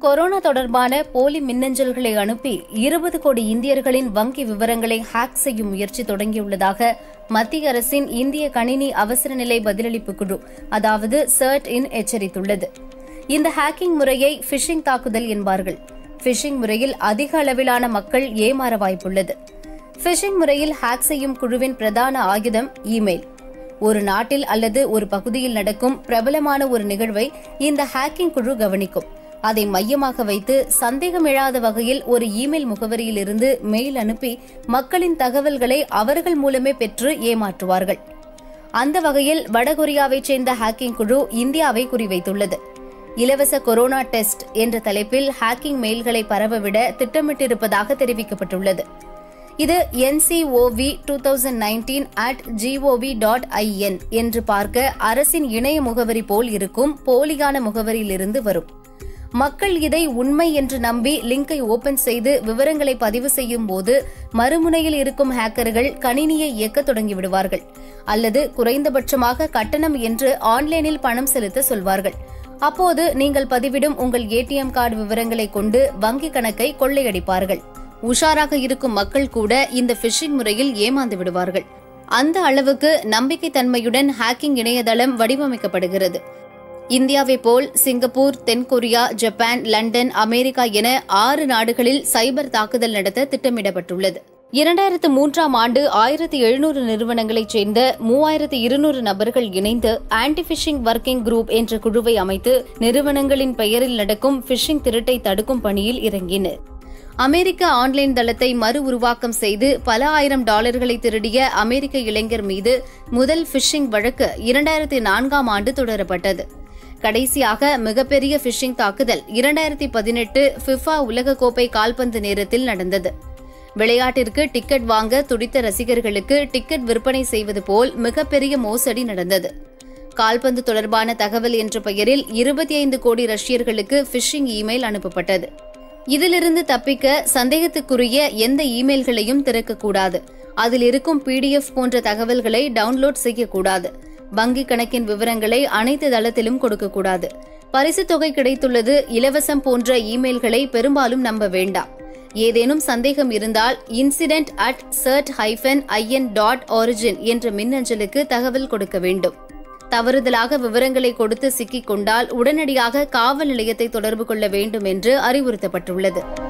corona தொடர்பான போலி மின்னஞ்சல்களை அனுப்பி இருபது கோடி இந்தியர்களின் வங்கி விவரங்களை ஹேக் செய்யும் முயற்சி தொடங்கியுள்ளதாக மத்திய அரசின் இந்திய கணினி அவசர நிலை பதிலளிப்பு குழு அதாவது சர்ட் இன் எச்சரித்துள்ளது இந்த ஹேக்கிங் முறையை ஃபிஷிங் தாக்குதல் என்பார்கள் ஃபிஷிங் முறையில் அதிக அளவிலான மக்கள் ஏமாற வாய்ப்புள்ளது ஃபிஷிங் முறையில் ஹேக் செய்யும் குழுவின் பிரதான ஆயுதம் இமெயில் ஒரு நாட்டில் அல்லது ஒரு பகுதியில் நடக்கும் பிரபலமான ஒரு நிகழ்வை இந்த ஹேக்கிங் குழு கவனிக்கும் அதை மையமாக வைத்து சந்தேகம் எழாத வகையில் ஒரு இமெயில் முகவரியிலிருந்து மெயில் அனுப்பி மக்களின் தகவல்களை அவர்கள் மூலமே பெற்று ஏமாற்றுவார்கள் அந்த வகையில் வடகொரியாவைச் சேர்ந்த ஹேக்கிங் குழு இந்தியாவை குறிவைத்துள்ளது இலவச கொரோனா டெஸ்ட் என்ற தலைப்பில் ஹேக்கிங் மெயில்களை பரவவிட திட்டமிட்டிருப்பதாக தெரிவிக்கப்பட்டுள்ளது இது NCOV two thousand nineteen at GOV dot IN என்று பார்க்க அரசின் இணைய முகவரி போல் இருக்கும் போலியான முகவரியிலிருந்து வரும் மக்கள் இதை உண்மை என்று நம்பி லிங்கை ஓபன் செய்து விவரங்களை பதிவு செய்யும் போது மறுமுனையில் இருக்கும் ஹேக்கர்கள் கணினியை இயக்க தொடங்கிவிடுவார்கள் அல்லது குறைந்தபட்சமாக கட்டணம் என்று ஆன்லைனில் பணம் செலுத்த சொல்வார்கள் அப்போது நீங்கள் பதிவிடும் உங்கள் ஏடிஎம் கார்டு விவரங்களை கொண்டு வங்கி கணக்கை கொள்ளையடிப்பார்கள் உஷாராக இருக்கும் மக்கள் கூட இந்த பிஷிங் முறையில் ஏமாந்து விடுவார்கள் அந்த அளவுக்கு நம்பிக்கைத்தன்மையுடன் ஹேக்கிங் இணையதளம் வடிவமைக்கப்படுகிறது இந்தியாவை போல் சிங்கப்பூர் தென்கொரியா ஜப்பான் லண்டன் அமெரிக்கா என ஆறு நாடுகளில் சைபர் தாக்குதல் நடத்த திட்டமிடப்பட்டுள்ளது இரண்டாயிரத்து மூன்றாம் ஆண்டு ஆயிரத்தி எழுநூறு நிறுவனங்களைச் சேர்ந்த மூவாயிரத்து இருநூறு நபர்கள் இணைந்து ஆன்டி பிஷிங் ஒர்க்கிங் குரூப் என்ற குழுவை அமைத்து நிறுவனங்களின் பெயரில் நடக்கும் பிஷிங் திருட்டை தடுக்கும் பணியில் இறங்கினர் அமெரிக்க ஆன்லைன் தளத்தை மறு உருவாக்கம் செய்து பல ஆயிரம் டாலர்களை திருடிய அமெரிக்க இளைஞர் மீது முதல் பிஷிங் வழக்கு இரண்டாயிரத்தி நான்காம் ஆண்டு தொடரப்பட்டது கடைசியாக மிகப்பெரிய பிஷிங் தாக்குதல் இரண்டாயிரத்தி பதினெட்டு ஃபிஃபா உலகக்கோப்பை கால்பந்து நேரத்தில் நடந்தது விளையாட்டிற்கு டிக்கெட் வாங்க துடித்த ரசிகர்களுக்கு டிக்கெட் விற்பனை செய்வது போல் மிகப்பெரிய மோசடி நடந்தது கால்பந்து தொடர்பான தகவல் என்ற பெயரில் இருபத்தி ஐந்து கோடி ரஷ்யர்களுக்கு பிஷிங் இமெயில் அனுப்பப்பட்டது இதிலிருந்து தப்பிக்க சந்தேகத்துக்குரிய எந்த இமெயில்களையும் திறக்கக்கூடாது அதில் இருக்கும் பிடிஎஃப் போன்ற தகவல்களை டவுன்லோட் செய்யக்கூடாது வங்கிக் கணக்கின் விவரங்களை அனைத்து தளத்திலும் கொடுக்கக்கூடாது பரிசுத் தொகை கிடைத்துள்ளது இலவசம் போன்ற இமெயில்களை பெரும்பாலும் நம்ப வேண்டாம் ஏதேனும் சந்தேகம் இருந்தால் incident at CERT hyphen IN dot origin என்ற மின்னஞ்சலுக்கு தகவல் கொடுக்க வேண்டும் தவறுதலாக விவரங்களை கொடுத்து சிக்கிக் கொண்டால் உடனடியாக காவல் நிலையத்தை தொடர்பு கொள்ள வேண்டும் என்று அறிவுறுத்தப்பட்டுள்ளது